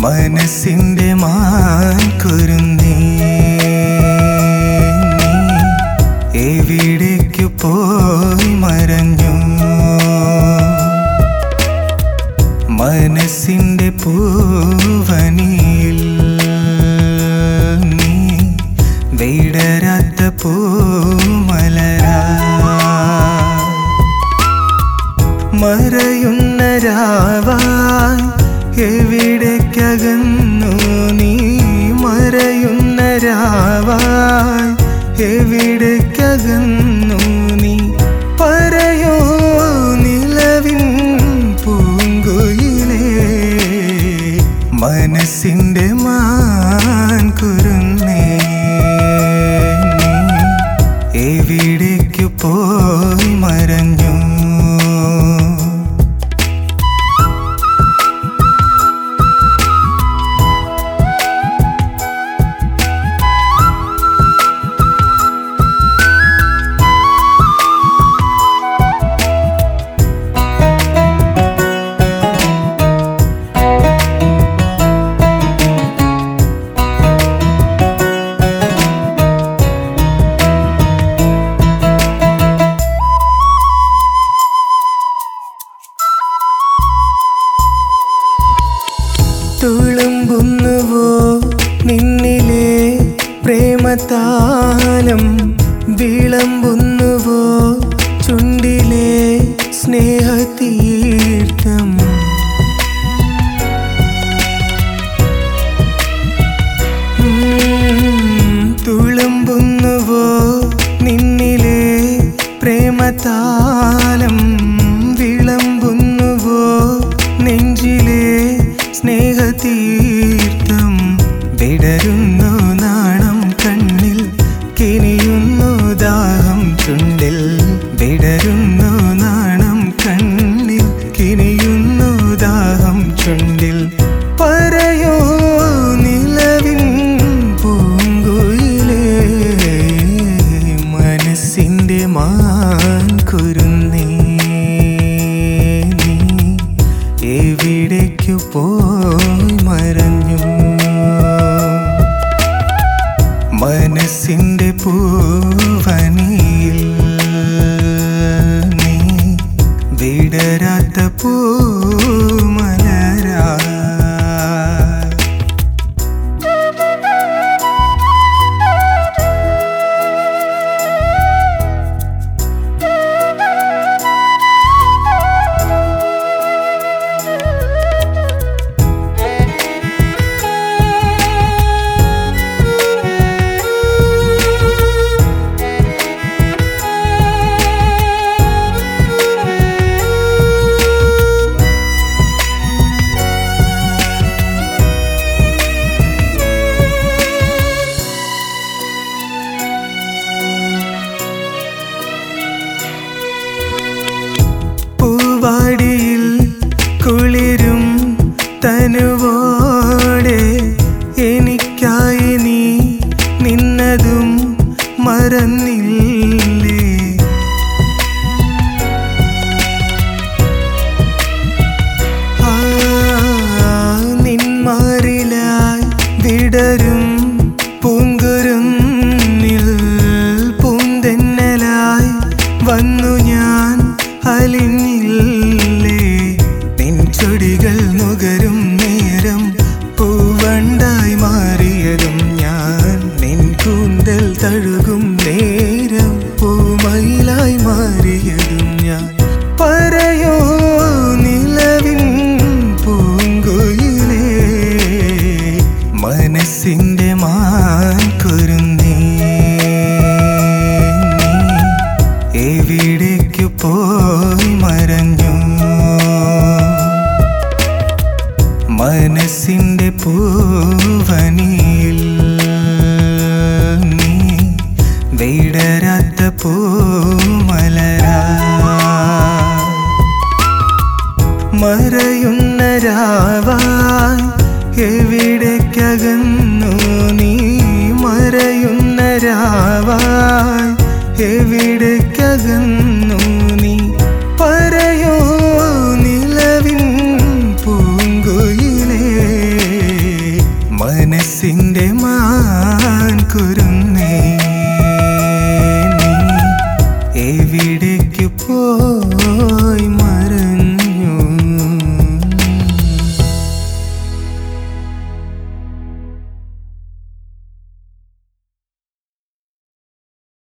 മനസ്സിന്റെ മാൻകുരുന്നേ നീ എവിടേക്കു പോയി മറഞ്ഞു മനസ്സിന്റെ പൂവനിയിൽ നീ വിടരാത്ത പൂമലരാ മറയുന്ന രാവായി എവിടേക്കകന്നു നീ മറയുന്ന രാവായി എവിടേക്കകന്നു നീ പറയോ നിലവിൻ പൂങ്കുയിലേ മനസ്സിന്റെ മാൻ കുരുന്നേ നീ എവിടേക്കു പോയി മറഞ്ഞു തുളുമ്പുന്നുവോ നിന്നിലെ പ്രേമതാലം വിളമ്പുന്നുവോ ചുണ്ടിലെ സ്നേഹതീർത്ഥം ഉം, തുളുമ്പുന്നുവോ നിന്നിലെ പ്രേമതാലം വിളമ്പുന്നുവോ നെഞ്ചിലെ സ്നേഹതീർത്ഥം വിടരുന്നു നാണം കണ്ണിൽ കിനിയുന്നു ദാഹം ചുണ്ടിൽ വിടരുന്നു നാണം കണ്ണിൽ കിനിയുന്നു ദാഹം ചുണ്ടിൽ പറയോ നിലവിൻ പൂങ്കുയിലേ മനസ്സിന്റെ മാൻ കുരുന്നേ നീ എവിടേക്കു പോയി മറഞ്ഞു മനസ്സിന്റെ പൂവനിയിൽ നീ വിടരാത്ത പൂമലരാ പൂവാടിയിൽ കുളിരും തനുവോടെ എനിക്കായി നീ നിന്നതും മറന്നില്ലേ ആ, നിന്മാറിലായി വിടരും പൂങ്കുരുന്നിൽ പൂന്തെന്നലായി വന്നു ഞാൻ അലിഞ്ഞില്ലേ നെഞ്ചൊടികൾ നുകരും നേരം പൂവണ്ടായി മാറിയതും ഞാൻ നിൻ കൂന്തൽ തഴുകും നേരം പൂമയിലായി മാറിയതും ഞാൻ പറയോ നിലവിൻ പൂങ്കുയിലേ മനസ്സിന്റെ മാൻ കുരുന്നേ നീ എവിടേക്കു പോയി മറഞ്ഞു മനസ്സിന്റെ പൂവനിയിൽ നീ വിടരാത്ത പൂമലരാ മറയുന്ന രാവായി എവിടേക്കകന്നു നീ മറയുന്ന രാവായി എവിടേക്കകന്നു